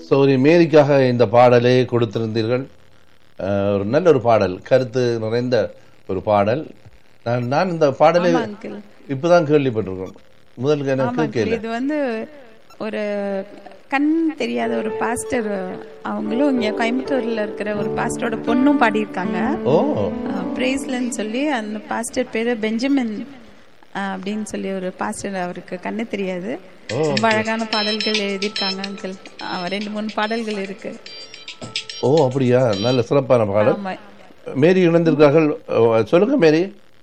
சௌரி மேரிக்காக இந்த பாடலை கொடுத்திருந்தீர்கள் அஹ், ஒரு நல்ல ஒரு பாடல் கருத்து நிறைந்த ஒரு பாடல் நான் நான் இந்த பாடலை ஆமா அங்கிள் இப்பதான் கேள்விப்பட்டிருக்கேன் முதல் ஆமா எனக்கு அங்கிள் கேள்வி இது வந்து ஒரு கண் தெரியாத ஒரு பாஸ்டர் அவங்களும் இங்க கோயம்புத்தூர்ல இருக்கிற ஒரு பாஸ்டரோட பொண்ணும் பாடியிருக்காங்க ஓ பிரேஸ்லன்னு சொல்லி அந்த பாஸ்டர் பேரு பெஞ்சமின் அஹ், அப்படின்னு சொல்லி ஒரு பாஸ்டர் அவருக்கு கண்ணு தெரியாது ரொம்ப அழகான பாடல்கள் எழுதியிருக்காங்க அங்கிள் ரெண்டு மூணு பாடல்கள் இருக்கு ஓ அப்படியா நல்ல சிறப்பான பாடல் ஆமா மேரி இணைந்திருக்கார்கள் அஹ், சொல்லுங்க மேரி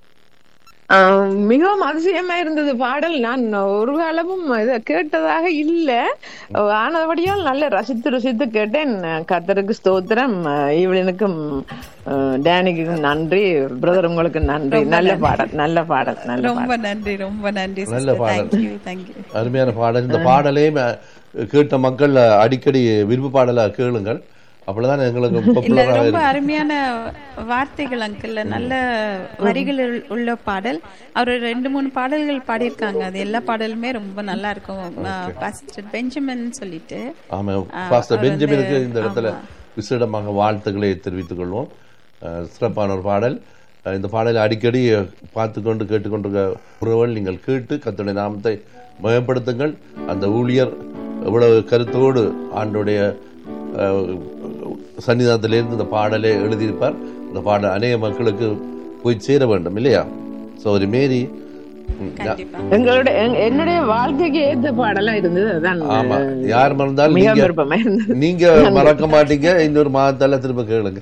ஆஹ் மிகவும் அதிசயமா இருந்தது பாடல் நான் ஒரு காலமும் இதை கேட்டதாக இல்ல ஆனபடியால் நல்ல ரசித்து ருசித்து கேட்டேன் கத்தருக்கு ஸ்தோத்திரம் இவளினுக்கும் டேனிக்கும் நன்றி பிரதர் உங்களுக்கு நன்றி நல்ல பாடல் நல்ல பாடல் நல்ல ரொம்ப நன்றி ரொம்ப நன்றி நல்ல பாடல். தேங்க்யூ தேங்க்யூ அருமையான பாடல் இந்த பாடலையும் அஹ், கேட்ட மக்கள் அடிக்கடி விருப்ப பாடலா கேளுங்கள் அப்பதான் எங்களுக்கு இல்ல பாப்புலராக ரொம்ப அருமையான வார்த்தைகள் அங்கிள் நல்ல வரிகள் உள்- உள்ள பாடல் அவர் ரெண்டு மூணு பாடல்கள் பாடியிருக்காங்க அது எல்லா பாடலுமே ரொம்ப நல்லா இருக்கும் பாஸ்டர் பெஞ்சமின் சொல்லிட்டு ஆமா ஆ, பாஸ்டர் அவர் வந்து- பெஞ்சமினுக்கு இந்த இடத்துல விசேடமாக வாழ்த்துக்களை தெரிவித்துக் கொள்வோம் அஹ், சிறப்பான ஒரு பாடல் அஹ், இந்த பாடலை அடிக்கடி பார்த்து கொண்டு கேட்டுக்கொண்டிருக்க உறவுகள் நீங்கள் கேட்டு கத்துடைய நாமத்தை மயப்படுத்துங்கள் அந்த ஊழியர் எவ்வளவு கருத்தோடு ஆண்டுடைய அஹ், சன்னிதானத்திலிருந்து இந்த பாடலை எழுதியிருப்பார் இந்த பாடல் அநேக மக்களுக்கு போய் சேர வேண்டும் இல்லையா சோதரி மேரி ம், கண்டிப்பா எங்களுடைய எங்க- என்னுடைய வாழ்க்கைக்கு ஏத்த பாடலா இருந்தது அதான் ஆமா யார் மறந்தாலும் மிக நீங்க விருப்பமா இருந்தது நீங்க மறக்க மாட்டீங்க இன்னொரு மாதத்தால திரும்ப கேளுங்க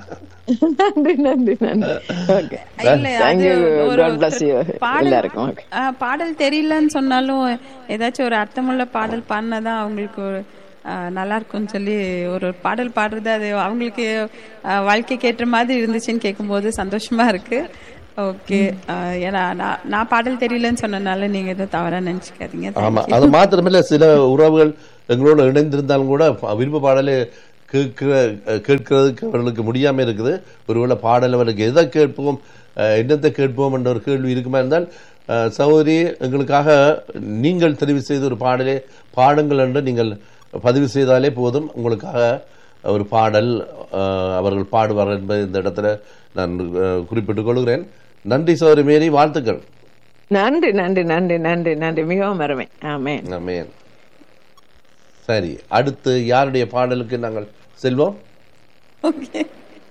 நன்றி நன்றி நன்றி ஓகே இல்ல Thank அது you. ஒரு God bless you. பாடல் எல்லாருக்கும் okay. ஆ, பாடல் தெரியலன்னு சொன்னாலும் ஏதாச்சும் ஒரு அர்த்தமுள்ள பாடல் பாடினாதான் அவங்களுக்கு ஒரு, ஆ, நல்லா இருக்கும்னு சொல்லி ஒரு பாடல் பாடுறது அது அவங்களுக்கு ஆ, வாழ்க்கைக்கு ஏற்ற மாதிரி இருந்துச்சுன்னு கேட்கும்போது சந்தோஷமா இருக்கு ஓகே ஏன்னா நான் நான் பாடல் தெரியலன்னு சொன்னனால நீங்க எதுவும் தவறா நினைச்சுக்காதீங்க ஆமா அது மாத்திரமில்ல சில உறவுகள் எங்களோட இணைந்திருந்தாலும் கூட ப- விருப்ப பாடலை கேட்கிற கேட்கறதுக்கு அவர்களுக்கு முடியாம இருக்குது ஒருவேளை பாடல் அவர்களுக்கு எதை கேட்போம் அஹ், என்னத்தை கேட்போம் என்ற ஒரு கேள்வி இருக்குமா இருந்தால் அஹ், சகோதரி எங்களுக்காக நீங்கள் தெரிவு செய்த ஒரு பாடலை பாடுங்கள் என்று நீங்கள் பதிவு செய்தாலே போதும் உங்களுக்காக ஒரு பாடல் அஹ், அவர்கள் பாடுவார் என்பதை இந்த இடத்துல நான் அஹ், குறிப்பிட்டுக் கொள்கிறேன் நன்றி சகோதரி மேரி வாழ்த்துக்கள் நன்றி நன்றி நன்றி நன்றி நன்றி மிகவும் அருமை ஆமென் ஆமென் சரி அடுத்து யாருடைய பாடலுக்கு நாங்கள் செல்வோம் ஓகே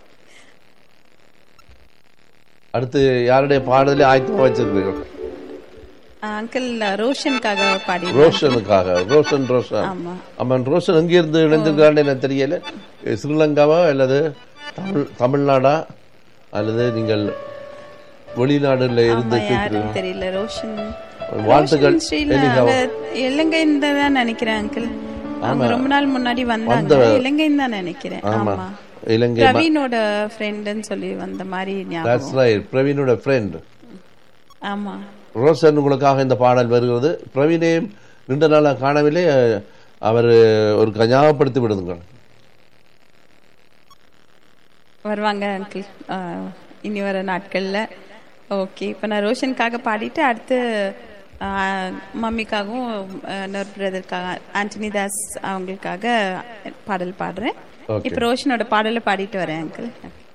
அடுத்து யாருடைய பாடலை ஆயத்தமா வச்சிருக்கீர்கள் அங்கிள் ரோஷனுக்காக பாடி ரோஷனுக்காக ரோஷன் ரோஷன் ஆமா ஆமாம் ரோஷன் எங்கிருந்து இணைந்திருக்கான்னு எனக்கு தெரியல ஸ்ரீலங்காவா அல்லது தமிழ் தமிழ்நாடா அல்லது நீங்கள் வெளிநாடுல இருந்து ஆமா யாருன்னு தெரியல ரோஷன் வாழ்த்துக்கள் ரோஷன் ஸ்ரீல அவ இலங்கைன்னு தான் நினைக்கிறேன் அங்கிள் அவங்க ரொம்ப நாள் முன்னாடி வந்தாங்க இலங்கைன்னு தான் நினைக்கிறேன் ஆமா ஆமா இலங்கை பிரவீனோட ஃப்ரெண்டுன்னு சொல்லி வந்த மாதிரி ஞாபகம் That's right. பிரவீனோட ஃப்ரெண்ட் ஆமா ரோஷன் உங்களுக்காக இந்த பாடல் வருகிறது பிரவீனையும் நீண்ட நாளாக காணவில்லை அஹ், அவர் ஒரு ஞாபகப்படுத்தி விடுங்கள் வருவாங்க அங்கிள் இனி வர நாட்கள்ல ஓகே இப்போ நான் ரோஷனுக்காக பாடிட்டு அடுத்து ஆ, மம்மிக்காகவும் ஆ, இன்னொரு பிரதருக்காக ஆண்டனி தாஸ் அவங்களுக்காக பாடல் பாடுறேன் இப்போ ரோஷனோட பாடலை பாடிட்டு வரேன் அங்கிள்